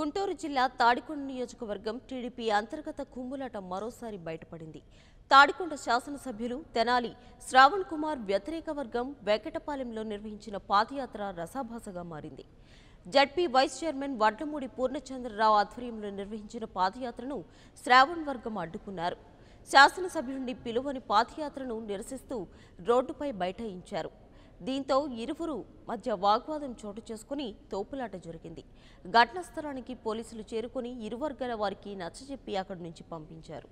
గుంటూరు జిల్లా తాడికొండ నియోజకవర్గం టీడీపీ అంతర్గత కుమ్ములాట మరోసారి బయటపడింది తాడికొండ శాసనసభ్యులు తెనాలి శ్రావణ్ కుమార్ వ్యతిరేక వర్గం వెంకటపాలెంలో నిర్వహించిన పాదయాత్ర రసాభాసగా మారింది ZP vice chairman Vadlamudi Purnachandrarao ఆధ్వర్యంలో నిర్వహించిన పాదయాత్రను శ్రావణ్ వర్గం అడ్డుకున్నారు శాసనసభ్యుడిని పిలువని పాదయాత్రను నిరసిస్తూ రోడ్డుపై బైఠాయించారు దీంతో ఇరువురు మధ్య వాగ్వాదం చోటు చేసుకుని తోపులాట జరిగింది ఘటనా స్థలానికి పోలీసులు చేరుకుని ఇరు వర్గాల వారికి నచ్చజెప్పి అక్కడి నుంచి పంపించారు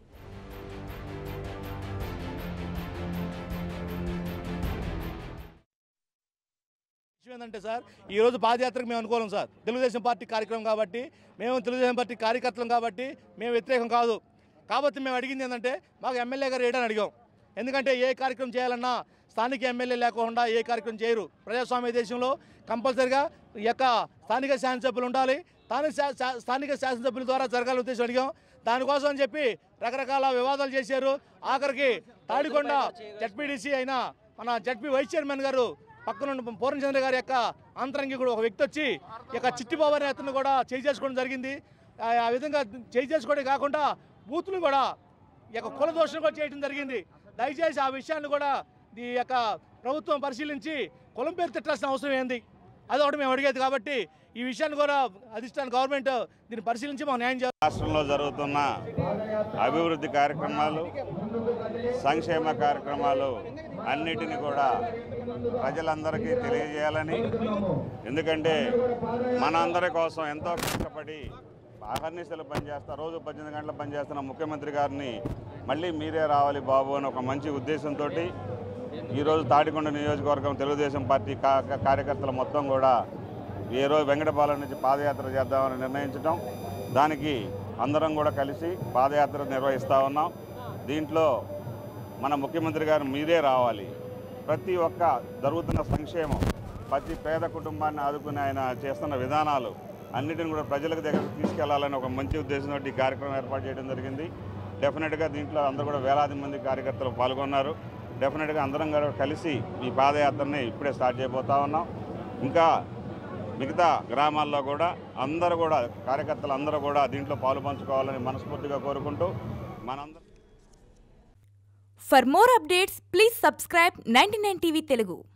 విషయం ఏంటంటే సార్ ఈ రోజు పాదయాత్రకు మేము అనుకోలేం సార్ తెలుగుదేశం పార్టీ కార్యక్రమం కాబట్టి మేము తెలుగుదేశం పార్టీ కార్యకర్తలం కాబట్టి మేము వ్యతిరేకం కాదు కాబట్టి మేము అడిగింది ఏంటంటే మాకు ఎమ్మెల్యే గారు వేయడానికి అడిగాం ఎందుకంటే ఏ కార్యక్రమం చేయాలన్నా స్థానిక ఎమ్మెల్యే లేకుండా ఏ కార్యక్రమం చేయరు ప్రజాస్వామ్య దేశంలో కంపల్సరిగా ఈ యొక్క స్థానిక శాసనసభ్యులు ఉండాలి స్థానిక శా- శా- స్థానిక శాసనసభ్యుల ద్వారా జరగాలని ఉద్దేశం అడిగాం దానికోసం అని చెప్పి రకరకాల వివాదాలు చేశారు ఆఖరికి తాడికొండ జడ్పీడీసీ అయిన మన జడ్పీ వైస్ చైర్మన్ గారు పక్కన పూర్ణచంద్ర గారి యొక్క అంతరంగి కూడా ఒక వ్యక్తి వచ్చి ఈ యొక్క చిట్టిబాబు అనే అతను కూడా చేయి చేసుకోవడం జరిగింది ఆ ఆ విధంగా చేయి చేసుకోవడం కాకుండా బూతులు కూడా ఈ యొక్క కుల దోషణ కూడా చేయడం జరిగింది దయచేసి ఆ విషయాన్ని కూడా ఈ యొక్క ప్రభుత్వం పరిశీలించి కులం పేరు తిట్టాల్సిన అవసరం ఏంది అది ఒకటి మేము అడిగేది కాబట్టి ఈ విషయాన్ని కూడా అధిష్టాన గవర్నమెంట్ దీన్ని పరిశీలించి మాకు న్యాయం చేయాలి రాష్ట్రంలో జరుగుతున్న అభివృద్ధి కార్యక్రమాలు సంక్షేమ కార్యక్రమాలు అన్నిటిని కూడా ప్రజలందరికీ తెలియజేయాలని ఎందుకంటే మనందరి కోసం ఎంతో కష్టపడి అహర్నిశలు పనిచేస్తా రోజు పద్దెనిమిది గంటలు పనిచేస్తున్న ముఖ్యమంత్రి గారిని మళ్ళీ మీరే రావాలి బాబు అని ఒక మంచి ఉద్దేశంతో ఈరోజు తాడికొండ నియోజకవర్గం తెలుగుదేశం పార్టీ కా- కా- కార్యకర్తలు మొత్తం కూడా ఏ రోజు వెంకటపాలెం నుంచి పాదయాత్ర చేద్దామని నిర్ణయించడం దానికి అందరం కూడా కలిసి పాదయాత్ర నిర్వహిస్తూ ఉన్నాం దీంట్లో మన ముఖ్యమంత్రి గారు మీరే రావాలి ప్రతి ఒక్క జరుగుతున్న సంక్షేమం ప్రతి పేద కుటుంబాన్ని ఆదుకుని ఆయన చేస్తున్న విధానాలు అన్నిటిని కూడా ప్రజలకు దగ్గర తీసుకెళ్లాలని ఒక మంచి ఉద్దేశంతో ఈ కార్యక్రమం ఏర్పాటు చేయడం జరిగింది డెఫినెట్గా దీంట్లో అందరూ కూడా వేలాది మంది కార్యకర్తలు పాల్గొన్నారు డెఫినెట్గా అందరం కూడా కలిసి ఈ పాదయాత్రని ఇప్పుడే స్టార్ట్ చేయబోతా ఉన్నాం ఇంకా మిగతా గ్రామాల్లో కూడా అందరూ కూడా కార్యకర్తలు అందరూ కూడా దీంట్లో పాలు పంచుకోవాలని మనస్ఫూర్తిగా కోరుకుంటూ మనందరం For more updates, please subscribe 99 TV Telugu.